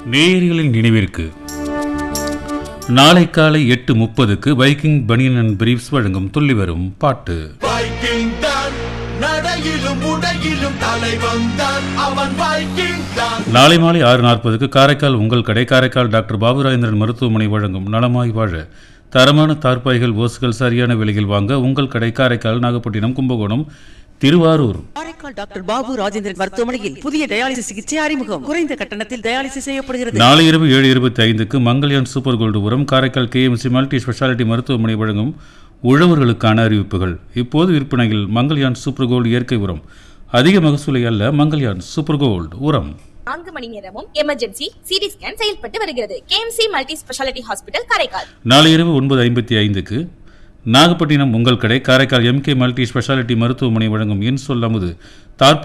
நேயர்களின் நினைவிற்கு நாளை காலை எட்டு முப்பதுக்கு வைக்கிங் பனியன் அண்ட் பிரீப்ஸ் வழங்கும் துள்ளி வரும் பாட்டு வைக்கிங் தான் நடையிலும் உடையிலும் தலைவன் தான் அவன் வைக்கிங் தான் நாளை மாலை ஆறு நாற்பதுக்கு காரைக்கால் உங்கள் கடை காரைக்கால் டாக்டர் பாபுராஜேந்திரன் மருத்துவமனை வழங்கும் நலமாய் வாழ தரமான தார்பாய்கள் ஓசுகள் சரியான விலையில் வாங்க உங்கள் கடை காரைக்கால் நாகப்பட்டினம் கும்பகோணம் திருவாரூர் காரைக்கால் டாக்டர் பாபு ராஜேந்திரன் மருத்துவமனையில் புதிய டயாலிசிஸ் சிகிச்சை அறிமுகம் குறைந்த கட்டணத்தில் டயாலிசிஸ் செய்யப்படுகிறது நாளை இரவு ஏழு இருபத்தி ஐந்துக்கு மங்கள்யான் சூப்பர் கோல்டு உரம் காரைக்கால் கேஎம்சி மல்டி ஸ்பெஷாலிட்டி மருத்துவமனை வழங்கும் உழவர்களுக்கான அறிவிப்புகள் இப்போது விற்பனையில் மங்கள்யான் சூப்பர் கோல்டு இயற்கை உரம் அதிக மகசூலை அல்ல மங்கள்யான் சூப்பர் கோல்டு உரம் நான்கு மணி நேரமும் எமர்ஜென்சி சிடி ஸ்கேன் செயல்பட்டு வருகிறது KMC multi speciality hospital Karaikal நாளை இரவு ஒன்பது ஐம்பத்தி ஐந்துக்கு நாகப்பட்டினம் உங்கள் கடை காரைக்கால் எம்கே மல்டி ஸ்பெஷாலிட்டி மருத்துவமனை வழங்கும் என் சொல் அமுது தார்ப்